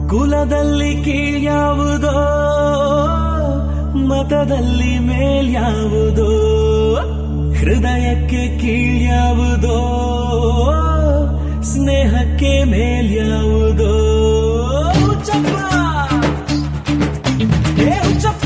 ಕುಲದಲ್ಲಿ ಕೀಳ್ಯಾವುದೋ ಮತದಲ್ಲಿ ಮೇಲ್ಯಾವುದೋ ಹೃದಯಕ್ಕೆ ಕೀಳ್ಯಾವುದೋ ಸ್ನೇಹಕ್ಕೆ ಮೇಲ್ಯಾವುದೋ ಹುಚ್ಚಪ್ಪ ಏ ಹುಚ್ಚಪ್ಪ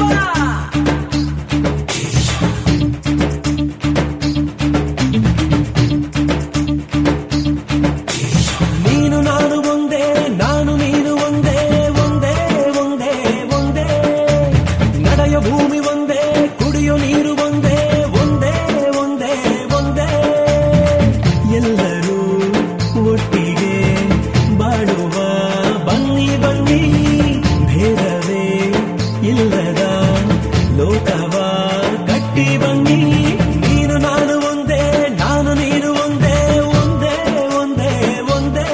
ನೀನು ನಾನು ಒಂದೇ ನಾನು ನೀನು ಒಂದೇ ಒಂದೇ ಒಂದೇ ಒಂದೇ ನಡೆಯೋ ಭೂಮಿ ಒಂದೇ ಕುಡಿಯೋ ನೀರು ಒಂದೇ ಒಂದೇ ಒಂದೇ ಒಂದೇ ಎಲ್ಲರೂ ಒಟ್ಟಿಗೆ ಬಾಳುವ ಬನ್ನಿ ಬನ್ನಿ ಭೇದವೇ ಇಲ್ಲದ ಲೋಕವ ಕಟ್ಟಿ ಬನ್ನಿ ನೀನು ನಾನು ಒಂದೇ ನಾನು ನೀನು ಒಂದೇ ಒಂದೇ ಒಂದೇ ಒಂದೇ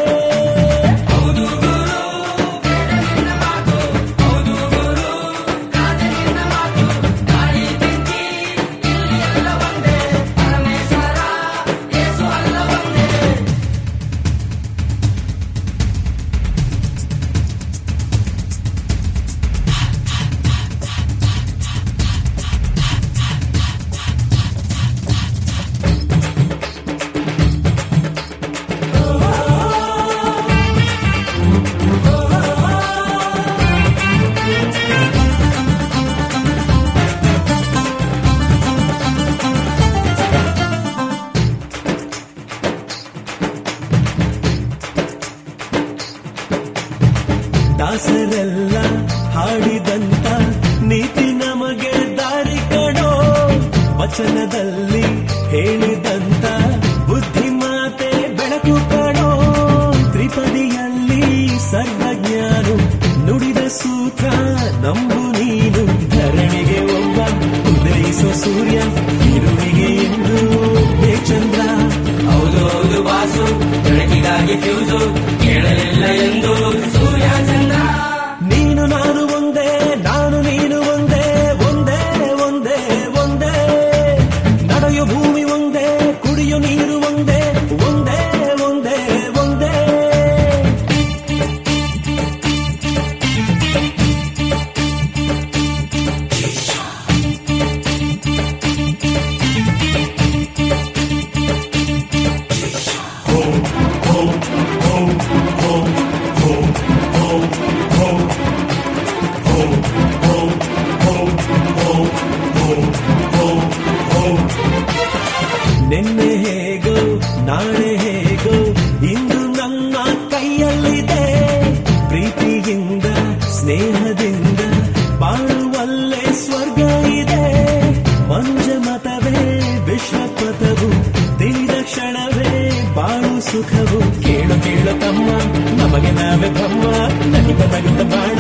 ದಾಸರೆಲ್ಲ ಹಾಡಿದಂತ ನೀತಿ ನಮಗೆ ದಾರಿ ಕಣೋ ವಚನದಲ್ಲಿ ಹೇಳಿದಂತ ಬುದ್ಧಿ ಮಾತೆ ಬೆಳಕು ಕಣೋ ತ್ರಿಪದಿಯಲ್ಲಿ ಸರ್ವಜ್ಞಾನು ನುಡಿದ ಸೂತ್ರ ನಂಬು ನೀನು ಧರಣಿಗೆ ಒಬ್ಬ ಉದಯಿಸೋ ಸೂರ್ಯ ಇರುವಿಗೆ ಎಂದು ಹೇ ಚಂದ್ರ ಹೌದು ಹೌದು ಬಾಸು ಬೆಳಕಿಗಾಗಿ ಫ್ಯೂಸು ಕೇಳಲಿಲ್ಲ ಎಂದು ಸೂರ್ಯ ಚಂದ್ರ ನೀನು ನಾನು ಒಂದೇ ನಾನು ನೀನು ಒಂದೇ ಒಂದೇ ಒಂದೇ ಒಂದೇ ನಡೆಯೋ ಭೂಮಿ ಒಂದೇ ಕುಡಿಯೋ ನೀರು ಒಂದೇ ಒಂದೇ ಒಂದೇ ಒಂದೇ ನಿನ್ನೆ ಹೇಗೋ ನಾಳೆ ಹೇಗೋ ಇಂದು ನನ್ನ ಕೈಯಲ್ಲಿದೆ ಪ್ರೀತಿಯಿಂದ ಸ್ನೇಹದಿಂದ ಬಾಳುವಲ್ಲೇ ಸ್ವರ್ಗ ಇದೆ ಮಂಜ ಮತವೇ ವಿಶ್ವಪಥವು ತಿಳಿದ ಕ್ಷಣವೇ ಬಾಳು ಸುಖವು ಕೇಳು ಕೇಳು ತಮ್ಮ ನಮಗೆ ನಾವೇ ಬ್ರಹ್ಮ ನಗುತ್ತ ನಗುತ್ತ ಬಾಳ